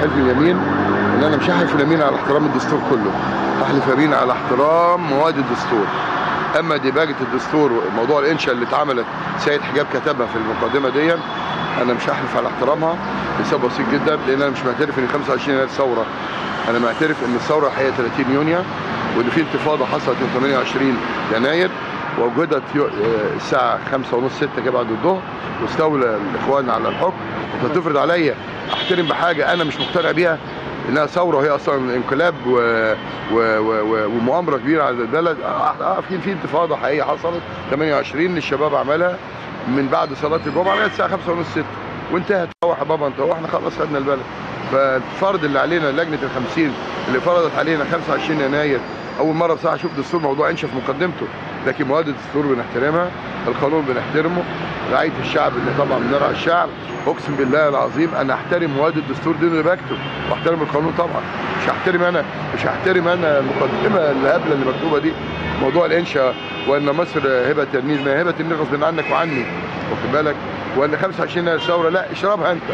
حلف اليمين ان انا مش هحلف اليمين على احترام الدستور كله هحلف يمين على احترام مواد الدستور اما ديباجه الدستور موضوع الانشاء اللي اتعملت سيد حجاب كتبها في المقدمه دي انا مش هحلف على احترامها لسبب بسيط جدا لان انا مش معترف ان 25 يناير ثوره انا معترف ان الثوره هي 30 يونيو وان في انتفاضه حصلت يوم 28 يناير ووجدت يو- آه، الساعه 5 ونص 6 كده بعد الظهر واستولى الاخوان على الحكم انت تفرض عليا احترم بحاجه انا مش مقتنع بيها انها ثوره وهي اصلا انقلاب و... و... و... و... ومؤامره كبيره على البلد اه آه، في في انتفاضه حقيقيه حصلت 28 الشباب عملها من بعد صلاه الجمعه لغايه الساعه 5 ونص 6 وانتهت روح يا بابا انت واحنا خلاص خدنا البلد فالفرض اللي علينا لجنه ال 50 اللي فرضت علينا 25 يناير اول مره بصراحه اشوف دستور موضوع انشا في مقدمته لكن مواد الدستور بنحترمها القانون بنحترمه رعايه الشعب اللي طبعا بنرعى الشعب اقسم بالله العظيم انا احترم مواد الدستور دي اللي بكتب واحترم القانون طبعا مش هحترم انا مش هحترم انا المقدمه الهبله اللي مكتوبه دي موضوع الانشاء وان مصر هبه النيل ما هي هبه النيل غصب عنك وعني واخد بالك وان 25 يناير ثوره لا اشربها انت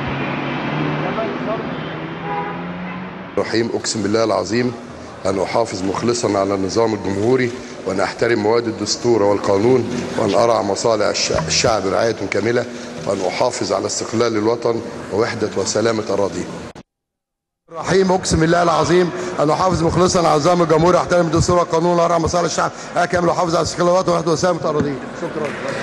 رحيم اقسم بالله العظيم ان احافظ مخلصا على النظام الجمهوري وان احترم مواد الدستور والقانون وان ارعى مصالح الش- الشعب رعايه كامله وان احافظ على استقلال الوطن ووحده وسلامه اراضيه. رحيم اقسم بالله العظيم ان احافظ مخلصا على النظام الجمهوري احترم الدستور والقانون وارعى مصالح الشعب اكمل واحافظ على استقلال الوطن ووحده وسلامه اراضيه. شكرا.